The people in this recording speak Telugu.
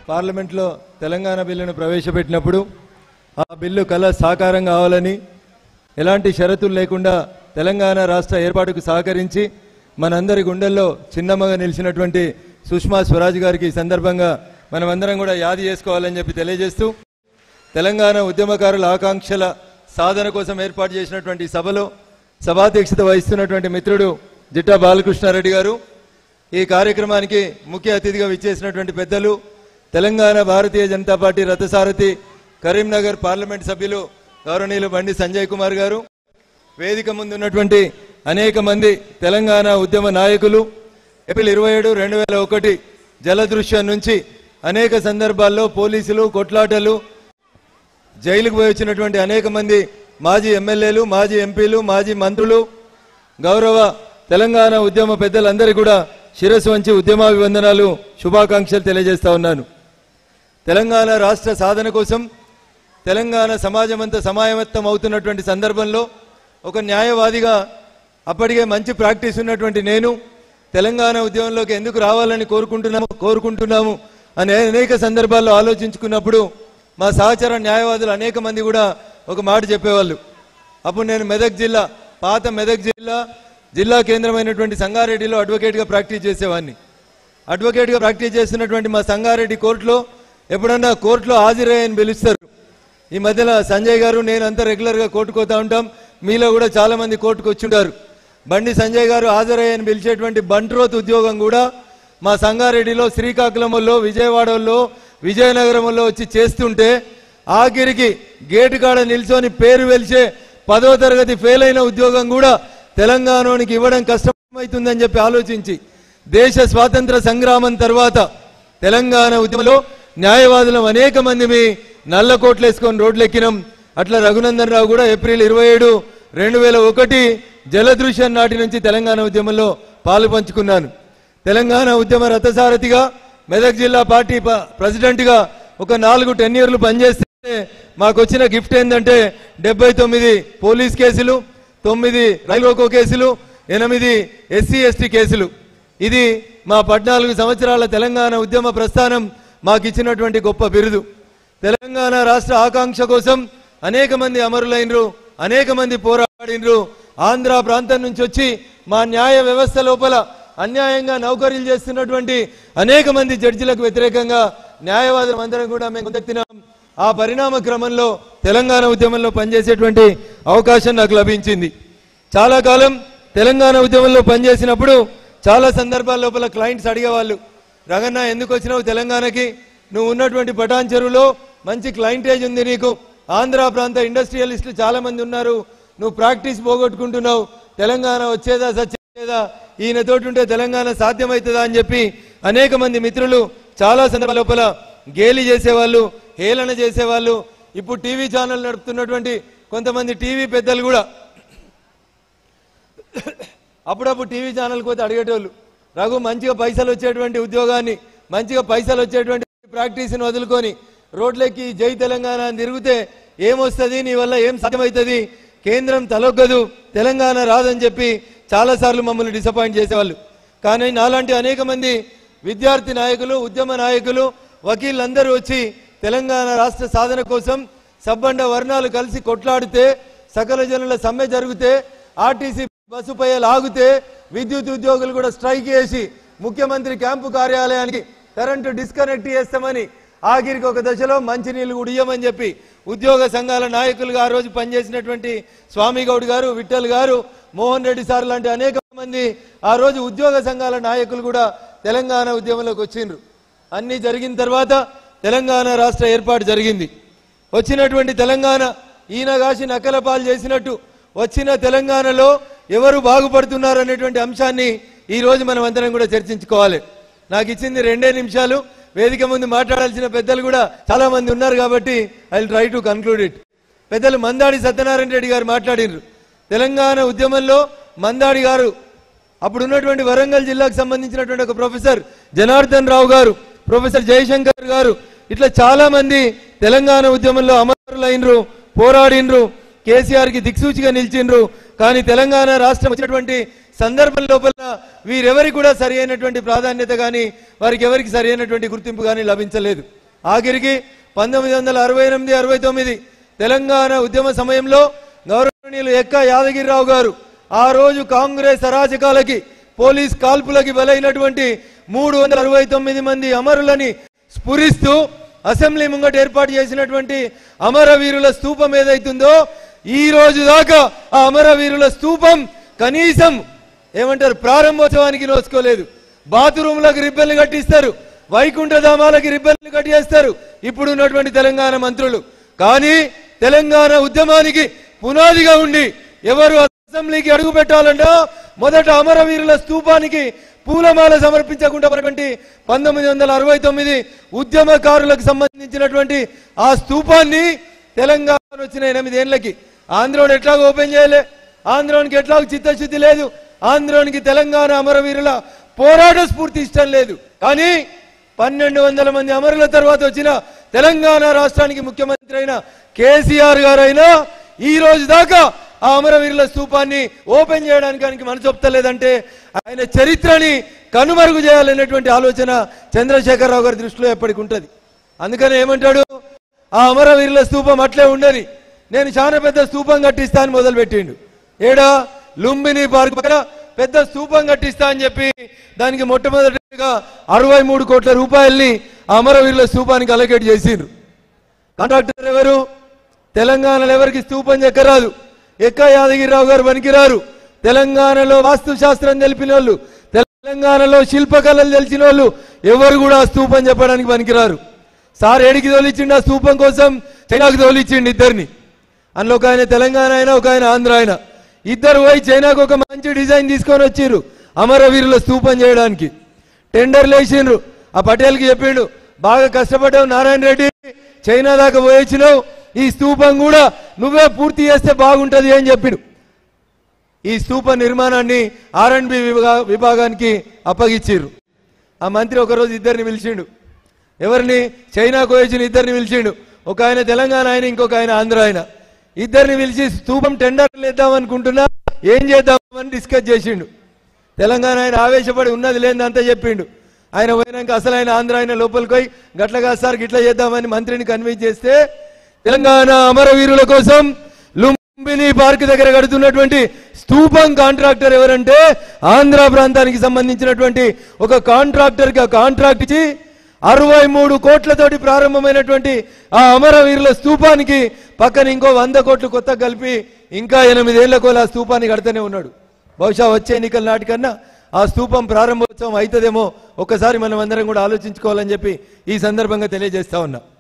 పార్లమెంట్లో తెలంగాణ బిల్లును ప్రవేశపెట్టినప్పుడు ఆ బిల్లు కళ సాకారం కావాలని ఎలాంటి షరతులు లేకుండా తెలంగాణ రాష్ట్ర ఏర్పాటుకు సహకరించి మనందరి గుండెల్లో చిన్నమ్మగా నిలిచినటువంటి సుష్మా స్వరాజ్ గారికి ఈ సందర్భంగా మనమందరం కూడా యాది చేసుకోవాలని చెప్పి తెలియజేస్తూ తెలంగాణ ఉద్యమకారుల ఆకాంక్షల సాధన కోసం ఏర్పాటు చేసినటువంటి ఈ సభలో సభాధ్యక్షత వహిస్తున్నటువంటి మిత్రుడు జిట్టా బాలకృష్ణారెడ్డి గారు ఈ కార్యక్రమానికి ముఖ్య అతిథిగా విచ్చేసినటువంటి పెద్దలు తెలంగాణ భారతీయ జనతా పార్టీ రథసారథి కరీంనగర్ పార్లమెంట్ సభ్యులు గౌరవనీయులు బండి సంజయ్ కుమార్ గారు వేదిక ముందు ఉన్నటువంటి అనేక మంది తెలంగాణ ఉద్యమ నాయకులు ఏప్రిల్ ఇరవై ఏడు రెండు వేల ఒకటి జలదృశ్యం నుంచి అనేక సందర్భాల్లో పోలీసులు కొట్లాటలు జైలుకు పోయి వచ్చినటువంటి అనేక మంది మాజీ ఎమ్మెల్యేలు మాజీ ఎంపీలు మాజీ మంత్రులు గౌరవ తెలంగాణ ఉద్యమ పెద్దలందరికీ కూడా శిరస్సు వంచి ఉద్యమాభివందనాలు శుభాకాంక్షలు తెలియజేస్తా ఉన్నాను తెలంగాణ రాష్ట్ర సాధన కోసం తెలంగాణ సమాజం అంతా సమాయమత్తం అవుతున్నటువంటి సందర్భంలో ఒక న్యాయవాదిగా అప్పటికే మంచి ప్రాక్టీస్ ఉన్నటువంటి నేను తెలంగాణ ఉద్యమంలోకి ఎందుకు రావాలని కోరుకుంటున్నాము కోరుకుంటున్నాము అనే అనేక సందర్భాల్లో ఆలోచించుకున్నప్పుడు మా సహచర న్యాయవాదులు అనేక మంది కూడా ఒక మాట చెప్పేవాళ్ళు అప్పుడు నేను మెదక్ జిల్లా పాత మెదక్ జిల్లా జిల్లా కేంద్రమైనటువంటి సంగారెడ్డిలో అడ్వకేట్గా ప్రాక్టీస్ చేసేవాడిని అడ్వకేట్గా ప్రాక్టీస్ చేస్తున్నటువంటి మా సంగారెడ్డి కోర్టులో ఎప్పుడన్నా కోర్టులో హాజరయ్యని పిలుస్తారు ఈ మధ్యన సంజయ్ గారు నేను అంతా రెగ్యులర్గా కోర్టుకు పోతా ఉంటాం మీలో కూడా చాలా మంది కోర్టుకు వచ్చి ఉంటారు బండి సంజయ్ గారు హాజరయ్యని పిలిచేటువంటి బంట్రోత్ ఉద్యోగం కూడా మా సంగారెడ్డిలో శ్రీకాకుళంలో విజయవాడలో విజయనగరంలో వచ్చి చేస్తుంటే ఆఖరికి గేటు కాడ నిల్చొని పేరు వెలిచే పదో తరగతి ఫెయిల్ అయిన ఉద్యోగం కూడా తెలంగాణకి ఇవ్వడం కష్టమవుతుందని చెప్పి ఆలోచించి దేశ స్వాతంత్ర సంగ్రామం తర్వాత తెలంగాణ ఉద్యమంలో న్యాయవాదులం అనేక మంది మీ నల్ల కోట్లు వేసుకొని రోడ్లు ఎక్కినాం అట్లా రఘునందన్ రావు కూడా ఏప్రిల్ ఇరవై ఏడు రెండు వేల ఒకటి జలదృశ్యం నాటి నుంచి తెలంగాణ ఉద్యమంలో పాలు పంచుకున్నాను తెలంగాణ ఉద్యమ రథసారథిగా మెదక్ జిల్లా పార్టీ ప- ప్రెసిడెంట్గా ఒక నాలుగు టెన్ ఇయర్లు పనిచేస్తే మాకు వచ్చిన గిఫ్ట్ ఏంటంటే డెబ్బై తొమ్మిది పోలీస్ కేసులు తొమ్మిది రైల్వేకో కేసులు ఎనిమిది ఎస్సీ ఎస్టీ కేసులు ఇది మా పద్నాలుగు సంవత్సరాల తెలంగాణ ఉద్యమ ప్రస్థానం మాకు ఇచ్చినటువంటి గొప్ప బిరుదు తెలంగాణ రాష్ట్ర ఆకాంక్ష కోసం అనేక మంది అమరులైనరు అనేక మంది పోరాడినరు ఆంధ్ర ప్రాంతం నుంచి వచ్చి మా న్యాయ వ్యవస్థ లోపల అన్యాయంగా నౌకరీలు చేస్తున్నటువంటి అనేక మంది జడ్జిలకు వ్యతిరేకంగా న్యాయవాదులు అందరం కూడా మేము కొందెత్తినాం ఆ పరిణామ క్రమంలో తెలంగాణ ఉద్యమంలో పనిచేసేటువంటి అవకాశం నాకు లభించింది చాలా కాలం తెలంగాణ ఉద్యమంలో పనిచేసినప్పుడు చాలా సందర్భాల లోపల క్లయింట్స్ అడిగేవాళ్ళు రగన్న ఎందుకు వచ్చినావు తెలంగాణకి నువ్వు ఉన్నటువంటి పటాన్ చెరువులో మంచి క్లయింటేజ్ ఉంది నీకు ఆంధ్ర ప్రాంత ఇండస్ట్రియలిస్టులు చాలా మంది ఉన్నారు నువ్వు ప్రాక్టీస్ పోగొట్టుకుంటున్నావు తెలంగాణ వచ్చేదా సచ్చేదా ఈయనతోటి ఉంటే తెలంగాణ సాధ్యమవుతుందా అని చెప్పి అనేక మంది మిత్రులు చాలా సందర్భాల లోపల గేలి చేసేవాళ్ళు హేళన చేసేవాళ్ళు ఇప్పుడు టీవీ ఛానల్ నడుపుతున్నటువంటి కొంతమంది టీవీ పెద్దలు కూడా అప్పుడప్పుడు టీవీ ఛానల్కి పోతే అడిగేటోళ్ళు రఘు మంచిగా పైసలు వచ్చేటువంటి ఉద్యోగాన్ని మంచిగా పైసలు వచ్చేటువంటి ప్రాక్టీస్ని వదులుకొని రోడ్లెక్కి జై తెలంగాణ అని తిరిగితే ఏమొస్తుంది నీ వల్ల ఏం సాధ్యమవుతుంది కేంద్రం తలొగ్గదు తెలంగాణ రాదని చెప్పి చాలాసార్లు మమ్మల్ని డిసప్పాయింట్ చేసేవాళ్ళు కానీ నాలాంటి అనేక మంది విద్యార్థి నాయకులు ఉద్యమ నాయకులు వకీళ్ళందరూ వచ్చి తెలంగాణ రాష్ట్ర సాధన కోసం సబ్బండ వర్ణాలు కలిసి కొట్లాడితే సకల జనుల సమ్మె జరిగితే ఆర్టీసీ బస్సు పై లాగితే విద్యుత్ ఉద్యోగులు కూడా స్ట్రైక్ చేసి ముఖ్యమంత్రి క్యాంపు కార్యాలయానికి కరెంటు డిస్కనెక్ట్ చేస్తామని ఆఖరికి ఒక దశలో మంచినీళ్ళు కూడా ఇయ్యమని చెప్పి ఉద్యోగ సంఘాల నాయకులుగా ఆ రోజు పనిచేసినటువంటి స్వామి గౌడ్ గారు విఠల్ గారు మోహన్ రెడ్డి సార్ లాంటి అనేక మంది ఆ రోజు ఉద్యోగ సంఘాల నాయకులు కూడా తెలంగాణ ఉద్యమంలోకి వచ్చిండ్రు అన్ని జరిగిన తర్వాత తెలంగాణ రాష్ట్ర ఏర్పాటు జరిగింది వచ్చినటువంటి తెలంగాణ ఈయన కాసి నక్కల పాలు చేసినట్టు వచ్చిన తెలంగాణలో ఎవరు బాగుపడుతున్నారు అనేటువంటి అంశాన్ని ఈ రోజు మనం అందరం కూడా చర్చించుకోవాలి నాకు ఇచ్చింది రెండే నిమిషాలు వేదిక ముందు మాట్లాడాల్సిన పెద్దలు కూడా చాలా మంది ఉన్నారు కాబట్టి I try to conclude it పెద్దలు మందాడి సత్యనారాయణ రెడ్డి గారు మాట్లాడినారు తెలంగాణ ఉద్యమంలో మందాడి గారు అప్పుడు ఉన్నటువంటి వరంగల్ జిల్లాకు సంబంధించినటువంటి ఒక ప్రొఫెసర్ జనార్దన్ రావు గారు ప్రొఫెసర్ జయశంకర్ గారు ఇట్లా చాలా మంది తెలంగాణ ఉద్యమంలో అమరులైనరు పోరాడినరు కేసీఆర్ కి దిక్సూచిగా నిలిచిండ్రు కానీ తెలంగాణ రాష్ట్రం వచ్చినటువంటి సందర్భం లోపల వీరెవరికి కూడా సరి అయినటువంటి ప్రాధాన్యత కానీ వారికి ఎవరికి సరి అయినటువంటి గుర్తింపు కానీ లభించలేదు ఆఖరికి పంతొమ్మిది వందల అరవై ఎనిమిది అరవై తొమ్మిది తెలంగాణ ఉద్యమ సమయంలో గౌరవనీయులు ఎక్క యాదగిరిరావు గారు ఆ రోజు కాంగ్రెస్ అరాచకాలకి పోలీస్ కాల్పులకి బలైనటువంటి మూడు వందల అరవై తొమ్మిది మంది అమరులని స్ఫురిస్తూ అసెంబ్లీ ముంగట ఏర్పాటు చేసినటువంటి అమరవీరుల స్తూపం ఏదైతుందో ఈ రోజు దాకా ఆ అమరవీరుల స్తూపం కనీసం ఏమంటారు ప్రారంభోత్సవానికి నోచుకోలేదు బాత్రూంలకు రిబ్బన్లు కట్టిస్తారు వైకుంఠ ధామాలకి రిబ్బన్లు కట్టేస్తారు ఇప్పుడు ఉన్నటువంటి తెలంగాణ మంత్రులు కానీ తెలంగాణ ఉద్యమానికి పునాదిగా ఉండి ఎవరు అసెంబ్లీకి అడుగు పెట్టాలంటే మొదట అమరవీరుల స్తూపానికి పూలమాల సమర్పించకుండా ఉన్నటువంటి పంతొమ్మిది వందల అరవై తొమ్మిది ఉద్యమకారులకు సంబంధించినటువంటి ఆ స్తూపాన్ని తెలంగాణ వచ్చిన ఎనిమిదేళ్లకి ఆంధ్రోని ఎట్లాగో ఓపెన్ చేయలే ఆంధ్రోనికి ఎట్లాగో చిత్తశుద్ధి లేదు ఆంధ్రోనికి తెలంగాణ అమరవీరుల పోరాట స్ఫూర్తి ఇష్టం లేదు కానీ పన్నెండు వందల మంది అమరుల తర్వాత వచ్చిన తెలంగాణ రాష్ట్రానికి ముఖ్యమంత్రి అయిన కేసీఆర్ గారైనా ఈ రోజు దాకా ఆ అమరవీరుల స్తూపాన్ని ఓపెన్ చేయడానికి ఆయనకి మనసు ఒప్పలేదంటే ఆయన చరిత్రని కనుమరుగు చేయాలనేటువంటి ఆలోచన చంద్రశేఖరరావు గారి దృష్టిలో ఎప్పటికి ఉంటుంది అందుకని ఏమంటాడు ఆ అమరవీరుల స్తూపం అట్లే ఉండని నేను చాలా పెద్ద స్తూపం కట్టిస్తా అని మొదలుపెట్టిండు ఏడా లుంబిని పార్క్ పక్కన పెద్ద స్తూపం కట్టిస్తా అని చెప్పి దానికి మొట్టమొదటిగా అరవై మూడు కోట్ల రూపాయల్ని ఆ అమరవీరుల స్తూపానికి అలకేట్ చేసిండ్రు కాంట్రాక్టర్ ఎవరు తెలంగాణలో ఎవరికి స్తూపం చెక్కరాదు ఎక్క యాదగిరిరావు గారు పనికిరారు తెలంగాణలో వాస్తు శాస్త్రం తెలిపిన వాళ్ళు తెలంగాణలో శిల్పకళలు తెలిసిన వాళ్ళు ఎవరు కూడా ఆ స్తూపం చెప్పడానికి పనికిరారు సార్ ఏడికి తోలిచ్చిండు ఆ స్తూపం కోసం చైనాకు తోలిచ్చిండు ఇద్దరిని అందులో ఒక ఆయన తెలంగాణ ఆయన ఒక ఆయన ఆంధ్ర ఆయన ఇద్దరు పోయి చైనాకు ఒక మంచి డిజైన్ తీసుకొని వచ్చిర్రు అమరవీరుల స్తూపం చేయడానికి టెండర్లు వేసిండ్రు ఆ పటేల్కి చెప్పిండు బాగా కష్టపడ్డావు నారాయణ రెడ్డి చైనా దాకా పోయొచ్చినావు ఈ స్తూపం కూడా నువ్వే పూర్తి చేస్తే బాగుంటది అని చెప్పిండు ఈ స్తూప నిర్మాణాన్ని ఆర్ అండ్ బి విభాగానికి అప్పగిచ్చిర్రు ఆ మంత్రి ఒకరోజు ఇద్దరిని పిలిచిండు ఎవరిని చైనాకు వచ్చిన ఇద్దరిని పిలిచిండు ఒక ఆయన తెలంగాణ ఆయన ఇంకొక ఆయన ఆంధ్ర ఆయన ఇద్దరిని పిలిచి స్తూపం టెండర్ లేద్దాం అనుకుంటున్నా ఏం చేద్దామని డిస్కస్ చేసిండు తెలంగాణ ఆయన ఆవేశపడి ఉన్నది లేదంతా చెప్పిండు ఆయన పోయినాక అసలు ఆయన ఆంధ్ర ఆయన లోపలికి పోయి గట్లగా సార్ గిట్ల చేద్దామని మంత్రిని కన్విన్స్ చేస్తే తెలంగాణ అమరవీరుల కోసం లుంబిని పార్క్ దగ్గర కడుతున్నటువంటి స్తూపం కాంట్రాక్టర్ ఎవరంటే ఆంధ్ర ప్రాంతానికి సంబంధించినటువంటి ఒక కాంట్రాక్టర్ కి ఆ కాంట్రాక్ట్ ఇచ్చి అరవై మూడు కోట్లతోటి ప్రారంభమైనటువంటి ఆ అమరవీరుల స్తూపానికి పక్కన ఇంకో వంద కోట్లు కొత్త కలిపి ఇంకా ఎనిమిదేళ్ల కోల ఆ స్తూపాన్ని కడుతూనే ఉన్నాడు బహుశా వచ్చే ఎన్నికల నాటికన్నా ఆ స్తూపం ప్రారంభోత్సవం అవుతుందేమో ఒక్కసారి మనం అందరం కూడా ఆలోచించుకోవాలని చెప్పి ఈ సందర్భంగా తెలియజేస్తా ఉన్నా